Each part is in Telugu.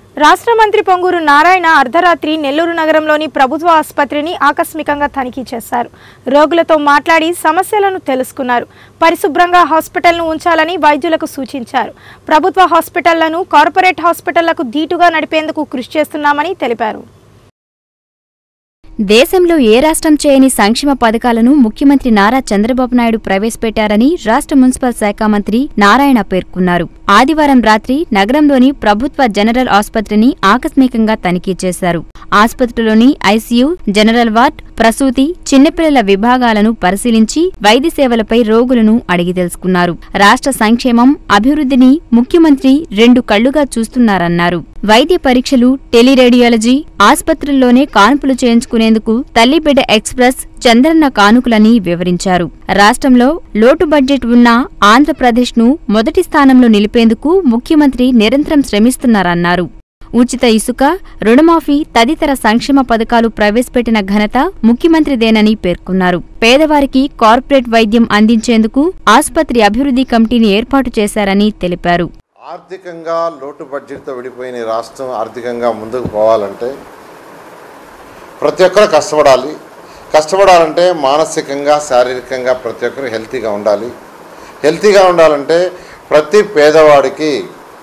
రాష్ట్ర మంత్రి పొంగూరు నారాయణ అర్ధరాత్రి నెల్లూరు నగరంలోని ప్రభుత్వ ఆసుపత్రిని ఆకస్మికంగా తనిఖీ చేశారు రోగులతో మాట్లాడి సమస్యలను తెలుసుకున్నారు పరిశుభ్రంగా హాస్పిటల్ను ఉంచాలని వైద్యులకు సూచించారు ప్రభుత్వ హాస్పిటళ్లను కార్పొరేట్ హాస్పిటళ్లకు ధీటుగా నడిపేందుకు కృషి చేస్తున్నామని తెలిపారు దేశంలో ఏ రాష్ట్రం చేయని సంక్షేమ పథకాలను ముఖ్యమంత్రి నారా చంద్రబాబు నాయుడు ప్రవేశపెట్టారని రాష్ట్ర మున్సిపల్ శాఖ మంత్రి నారాయణ పేర్కొన్నారు ఆదివారం రాత్రి నగరంలోని ప్రభుత్వ జనరల్ ఆసుపత్రిని ఆకస్మికంగా తనిఖీ చేశారు ఆసుపత్రిలోని ఐసీయూ జనరల్ వార్డ్ ప్రసూతి చిన్నపిల్లల విభాగాలను పరిశీలించి వైద్య సేవలపై రోగులను అడిగి తెలుసుకున్నారు రాష్ట్ర సంక్షేమం అభివృద్ధిని ముఖ్యమంత్రి రెండు కళ్లుగా చూస్తున్నారన్నారు వైద్య పరీక్షలు టెలిరేడియాలజీ ఆసుపత్రుల్లోనే కాన్పులు చేయించుకునేందుకు తల్లిబిడ్డ ఎక్స్ప్రెస్ చంద్రన్న కానుకలని వివరించారు రాష్ట్రంలో లోటు బడ్జెట్ ఉన్న ఆంధ్రప్రదేశ్ను మొదటి స్థానంలో నిలిపేందుకు ముఖ్యమంత్రి నిరంతరం శ్రమిస్తున్నారన్నారు ఉచిత ఇసుక రుణమాఫీ తదితర సంక్షేమ పథకాలు ప్రవేశపెట్టిన ఘనత ముఖ్యమంత్రిదేనని పేర్కొన్నారు పేదవారికి కార్పొరేట్ వైద్యం అందించేందుకు ఆసుపత్రి అభివృద్ధి కమిటీని ఏర్పాటు చేశారని తెలిపారు ఆర్థికంగా లోటు బడ్జెట్తో విడిపోయిన ఈ రాష్ట్రం ఆర్థికంగా ముందుకు పోవాలంటే ప్రతి ఒక్కరు కష్టపడాలి కష్టపడాలంటే మానసికంగా శారీరకంగా ప్రతి ఒక్కరు హెల్తీగా ఉండాలి హెల్తీగా ఉండాలంటే ప్రతి పేదవాడికి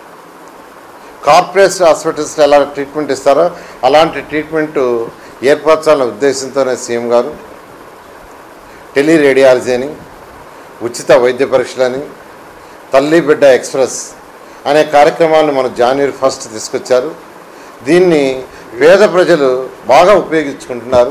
కార్పొరేట్ హాస్పిటల్స్లో ఎలా ట్రీట్మెంట్ ఇస్తారో అలాంటి ట్రీట్మెంట్ ఏర్పరచాలనే ఉద్దేశంతోనే సీఎం గారు టెలిరేడియాలజీ అని ఉచిత వైద్య పరీక్షలని తల్లి బిడ్డ ఎక్స్ప్రెస్ అనే కార్యక్రమాలను మన జనవరి ఫస్ట్ తీసుకొచ్చారు దీన్ని పేద ప్రజలు బాగా ఉపయోగించుకుంటున్నారు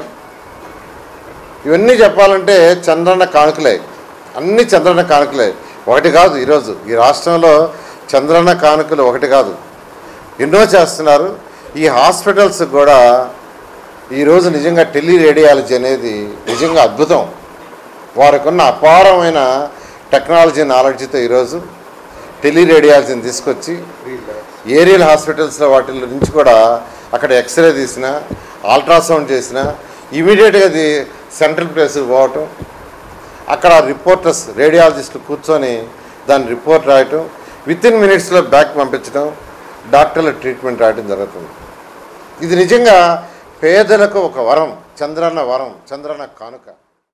ఇవన్నీ చెప్పాలంటే చంద్రన్న కానుకలే అన్ని చంద్రన్న కానుకలే ఒకటి కాదు ఈరోజు ఈ రాష్ట్రంలో చంద్రన్న కానుకలు ఒకటి కాదు ఎన్నో చేస్తున్నారు ఈ హాస్పిటల్స్ కూడా ఈరోజు నిజంగా టెలి రేడియాలజీ అనేది నిజంగా అద్భుతం వారికి ఉన్న అపారమైన టెక్నాలజీ నాలెడ్జ్తో ఈరోజు టెలి రేడియాలజీని తీసుకొచ్చి ఏరియల్ హాస్పిటల్స్లో వాటి నుంచి కూడా అక్కడ ఎక్స్రే తీసిన అల్ట్రాసౌండ్ చేసిన ఇమీడియట్గా అది సెంట్రల్ ప్లేస్కి పోవటం అక్కడ రిపోర్టర్స్ రేడియాలజిస్టులు కూర్చొని దాని రిపోర్ట్ రాయటం విత్ ఇన్ మినిట్స్లో బ్యాక్ పంపించడం డాక్టర్ల ట్రీట్మెంట్ రాయటం జరుగుతుంది ఇది నిజంగా పేదలకు ఒక వరం చంద్రన్న వరం చంద్రన్న కానుక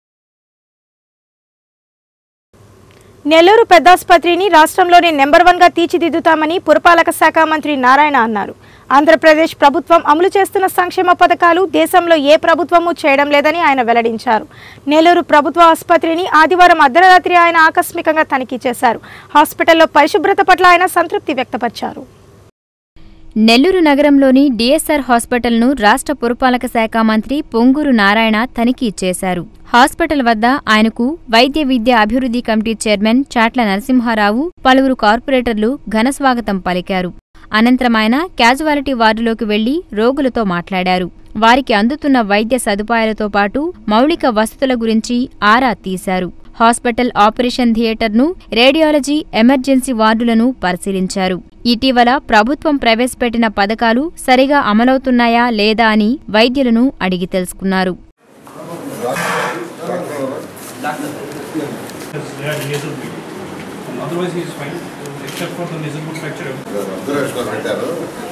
నెల్లూరు పెద్దాసుపత్రిని రాష్ట్రంలోనే నెంబర్ వన్ గా తీర్చిదిద్దుతామని పురపాలక శాఖ మంత్రి నారాయణ అన్నారు ఆంధ్రప్రదేశ్ ప్రభుత్వం అమలు చేస్తున్న సంక్షేమ పథకాలు దేశంలో ఏ ప్రభుత్వము చేయడం లేదని ఆయన వెల్లడించారు నెల్లూరు ప్రభుత్వ ఆసుపత్రిని ఆదివారం అర్ధరాత్రి ఆయన ఆకస్మికంగా తనిఖీ చేశారు హాస్పిటల్లో పరిశుభ్రత పట్ల ఆయన సంతృప్తి వ్యక్తపరిచారు నెల్లూరు నగరంలోని డిఎస్ఆర్ హాస్పిటల్ను రాష్ట్ర పురపాలక శాఖ మంత్రి పొంగూరు నారాయణ తనిఖీ చేశారు హాస్పిటల్ వద్ద ఆయనకు వైద్య విద్య అభివృద్ధి కమిటీ చైర్మన్ చాట్ల నరసింహారావు పలువురు కార్పొరేటర్లు ఘనస్వాగతం పలికారు అనంతరం ఆయన క్యాజువాలిటీ వార్డులోకి వెళ్లి రోగులతో మాట్లాడారు వారికి అందుతున్న వైద్య సదుపాయాలతో పాటు మౌలిక వసతుల గురించి ఆరా తీశారు హాస్పిటల్ ఆపరేషన్ థియేటర్ను రేడియాలజీ ఎమర్జెన్సీ వార్డులను పరిశీలించారు ఇటీవల ప్రభుత్వం ప్రవేశపెట్టిన పథకాలు సరిగా అమలవుతున్నాయా లేదా అని వైద్యులను అడిగి తెలుసుకున్నారు They had nasal bleed. Otherwise, he is fine, except for the nasal boot fracture. అబ్జర్వేషన్లో పెట్టారు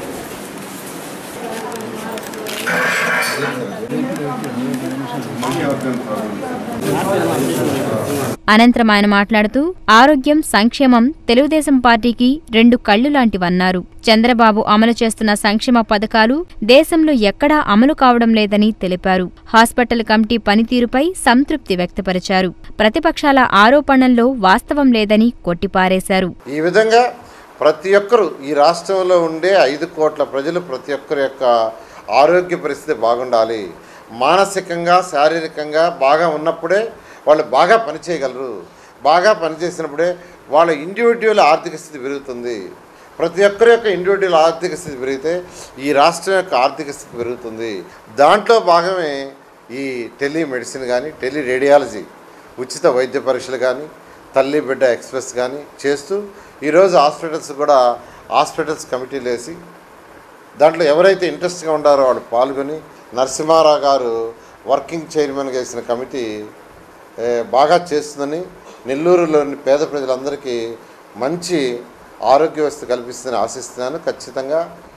అనంతరం ఆయన మాట్లాడుతూ ఆరోగ్యం సంక్షేమం తెలుగుదేశం పార్టీకి రెండు కళ్లు లాంటివన్నారు చంద్రబాబు అమలు చేస్తున్న సంక్షేమ పథకాలు దేశంలో ఎక్కడా అమలు కావడం లేదని తెలిపారు హాస్పిటల్ కమిటీ పనితీరుపై సంతృప్తి వ్యక్తపరిచారు ప్రతిపక్షాల ఆరోపణల్లో వాస్తవం లేదని కొట్టిపారేశారు ఈ విధంగా ప్రతి ఒక్కరు ఈ రాష్ట్రంలో ఉండే ఐదు కోట్ల ప్రజలు ప్రతి ఒక్కరి యొక్క ఆరోగ్య పరిస్థితి బాగుండాలి మానసికంగా శారీరకంగా బాగా ఉన్నప్పుడే వాళ్ళు బాగా పనిచేయగలరు బాగా పనిచేసినప్పుడే వాళ్ళ ఇండివిజువల్ ఆర్థిక స్థితి పెరుగుతుంది ప్రతి ఒక్కరి యొక్క ఇండివిజువల్ ఆర్థిక స్థితి పెరిగితే ఈ రాష్ట్రం యొక్క ఆర్థిక స్థితి పెరుగుతుంది దాంట్లో భాగమే ఈ టెలిమెడిసిన్ కానీ టెలి రేడియాలజీ ఉచిత వైద్య పరీక్షలు కానీ తల్లి బిడ్డ ఎక్స్ప్రెస్ కానీ చేస్తూ ఈరోజు హాస్పిటల్స్ కూడా హాస్పిటల్స్ కమిటీలు వేసి దాంట్లో ఎవరైతే ఇంట్రెస్ట్గా ఉండారో వాళ్ళు పాల్గొని నరసింహారావు గారు వర్కింగ్ చైర్మన్గా వేసిన కమిటీ ఏ, బాగా చేస్తుందని నెల్లూరులోని పేద ప్రజలందరికీ మంచి ఆరోగ్య వ్యవస్థ కల్పిస్తుందని ఆశిస్తున్నాను ఖచ్చితంగా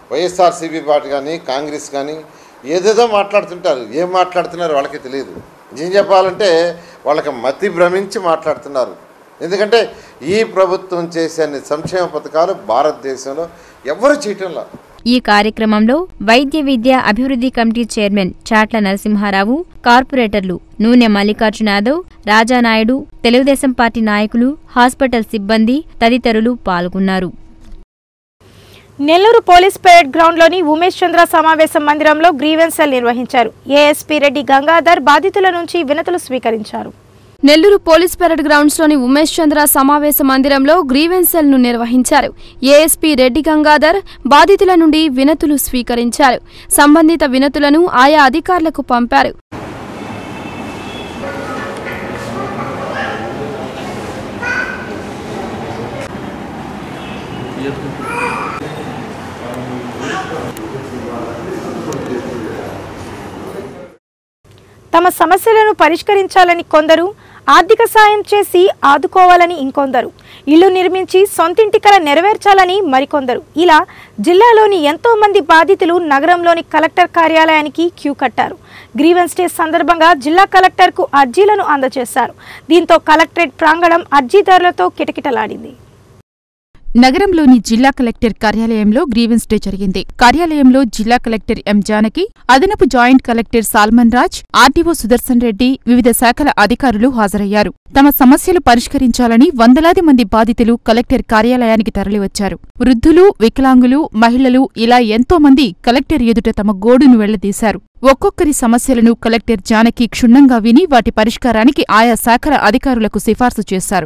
వైఎస్ఆర్సీపీ పార్టీ కానీ కాంగ్రెస్ కానీ ఏదేదో మాట్లాడుతుంటారు ఏం మాట్లాడుతున్నారో వాళ్ళకి తెలియదు ఏం చెప్పాలంటే వాళ్ళకి మతి భ్రమించి మాట్లాడుతున్నారు ఎందుకంటే ఈ ప్రభుత్వం చేసే అన్ని సంక్షేమ పథకాలు భారతదేశంలో ఎవరు చేయటంలా ఈ కార్యక్రమంలో వైద్య విద్య అభివృద్ధి కమిటీ చైర్మన్ చాట్ల నరసింహారావు కార్పొరేటర్లు నూనె మల్లికార్జున యాదవ్ రాజానాయుడు తెలుగుదేశం పార్టీ నాయకులు హాస్పిటల్ సిబ్బంది తదితరులు పాల్గొన్నారు నెల్లూరు పోలీస్ పెరేడ్ గ్రౌండ్లోని ఉమేష్ చంద్ర సమావేశ మందిరంలో గ్రీవెన్స్ సెల్ నిర్వహించారు ఏఎస్పీ రెడ్డి గంగాధర్ బాధితుల నుంచి వినతులు స్వీకరించారు నెల్లూరు పోలీస్ పెరేడ్ గ్రౌండ్స్ లోని ఉమేష్ చంద్ర సమావేశ మందిరంలో గ్రీవెన్స్ సెల్ ను నిర్వహించారు ఏఎస్పీ రెడ్డి గంగాధర్ బాధితుల నుండి వినతులు స్వీకరించారు సంబంధిత వినతులను ఆయా అధికారులకు పంపారు తమ సమస్యలను పరిష్కరించాలని కొందరు ఆర్థిక సాయం చేసి ఆదుకోవాలని ఇంకొందరు ఇల్లు నిర్మించి సొంతింటి కల నెరవేర్చాలని మరికొందరు ఇలా జిల్లాలోని ఎంతో మంది బాధితులు నగరంలోని కలెక్టర్ కార్యాలయానికి క్యూ కట్టారు గ్రీవెన్స్ డే సందర్భంగా జిల్లా కలెక్టర్కు అర్జీలను అందజేశారు దీంతో కలెక్టరేట్ ప్రాంగణం అర్జీదారులతో కిటకిటలాడింది నగరంలోని జిల్లా కలెక్టర్ కార్యాలయంలో గ్రీవెన్స్ డే జరిగింది కార్యాలయంలో జిల్లా కలెక్టర్ ఎం జానకి అదనపు joint collector Salman Raj RDO Sudarshan Reddy వివిధ శాఖల అధికారులు హాజరయ్యారు తమ సమస్యలు పరిష్కరించాలని వందలాది మంది బాధితులు కలెక్టర్ కార్యాలయానికి తరలివచ్చారు వృద్ధులు వికలాంగులు మహిళలు ఇలా ఎంతో మంది కలెక్టర్ ఎదుట తమ గోడును వెళ్లదీశారు ఒక్కొక్కరి సమస్యలను కలెక్టర్ జానకి క్షుణ్ణంగా విని వాటి పరిష్కారానికి ఆయా శాఖల అధికారులకు సిఫార్సు చేశారు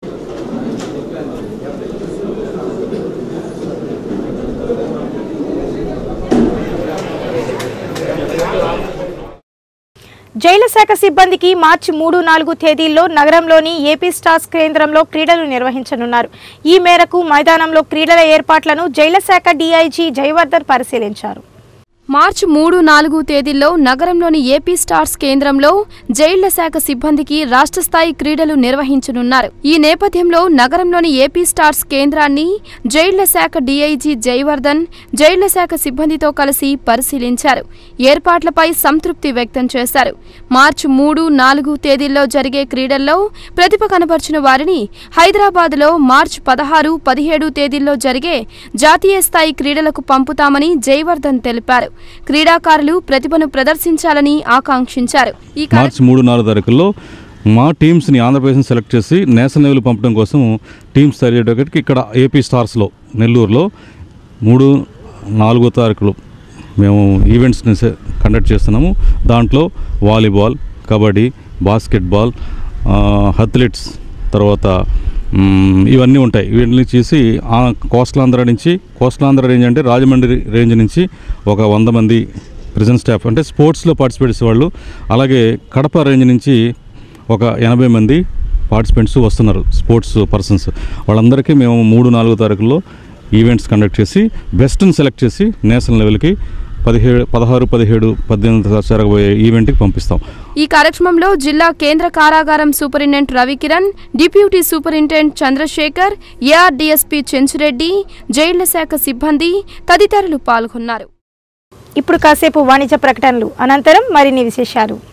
జైలు శాఖ సిబ్బందికి మార్చి మూడు నాలుగు తేదీల్లో నగరంలోని ఏపీ స్టార్స్ కేంద్రంలో క్రీడలు నిర్వహించనున్నారు ఈ మేరకు మైదానంలో క్రీడల ఏర్పాట్లను జైళ్ల శాఖ డీఐజీ జయవర్ధన్ పరిశీలించారు మార్చి మూడు నాలుగు తేదీల్లో నగరంలోని ఏపీ స్టార్స్ కేంద్రంలో జైళ్ల శాఖ సిబ్బందికి రాష్ట్ర స్థాయి క్రీడలు నిర్వహించనున్నారు ఈ నేపథ్యంలో నగరంలోని ఏపీ స్టార్స్ కేంద్రాన్ని జైళ్ల శాఖ డీఐజీ జయవర్ధన్ జైళ్ల శాఖ సిబ్బందితో కలిసి పరిశీలించారు ఏర్పాట్లపై సంతృప్తి వ్యక్తం చేశారు మార్చి మూడు నాలుగు తేదీల్లో జరిగే క్రీడల్లో ప్రతిభ కనబర్చిన వారిని హైదరాబాద్లో మార్చి పదహారు పదిహేడు తేదీల్లో జరిగే జాతీయ స్థాయి క్రీడలకు పంపుతామని జయవర్ధన్ తెలిపారు క్రీడాకారులు ప్రతిభను ప్రదర్శించాలని ఆకాంక్షించారు ఈ కార్య- మార్చి మూడు నాలుగు తారీఖుల్లో మా టీమ్స్ని ఆంధ్రప్రదేశ్ని సెలెక్ట్ చేసి నేషనల్ లెవెల్ పంపడం కోసం టీమ్స్ తయారు చేయడానికి ఇక్కడ ఏపీ స్టార్స్లో నెల్లూరులో మూడు నాలుగో తారీఖులు మేము ఈవెంట్స్ని సె- కండక్ట్ చేస్తున్నాము దాంట్లో వాలీబాల్ కబడ్డీ బాస్కెట్బాల్ అథ్లెట్స్ తర్వాత మ్, ఇవన్నీ ఉంటాయి వీటిని చేసి ఆ కోస్టలాంధ్ర నుంచి కోస్టలాంధ్ర రేంజ్ అంటే రాజమండ్రి రేంజ్ నుంచి ఒక వంద మంది ప్రెజెంట్ స్టాఫ్ అంటే స్పోర్ట్స్లో పార్టిసిపేట్ చేసే వాళ్ళు అలాగే కడప రేంజ్ నుంచి ఒక ఎనభై మంది పార్టిసిపెంట్స్ వస్తున్నారు స్పోర్ట్స్ పర్సన్స్ వాళ్ళందరికీ మేము మూడు నాలుగు తారీఖుల్లో ఈవెంట్స్ కండక్ట్ చేసి బెస్ట్ని సెలెక్ట్ చేసి నేషనల్ లెవెల్కి పదిహేడు పదహారు పదిహేడు పద్దెనిమిది జరగబోయే ఈవెంట్కి పంపిస్తాం ఈ కార్యక్రమంలో జిల్లా కేంద్ర కారాగారం superintendent Ravikiran deputy superintendent Chandrashekar ARDSP Chenchureddy జైళ్ల శాఖ సిబ్బంది తదితరులు పాల్గొన్నారు ఇప్పుడు కాసేపు వాణిజ్య ప్రకటనలు అనంతరం మరిన్ని విశేషాలు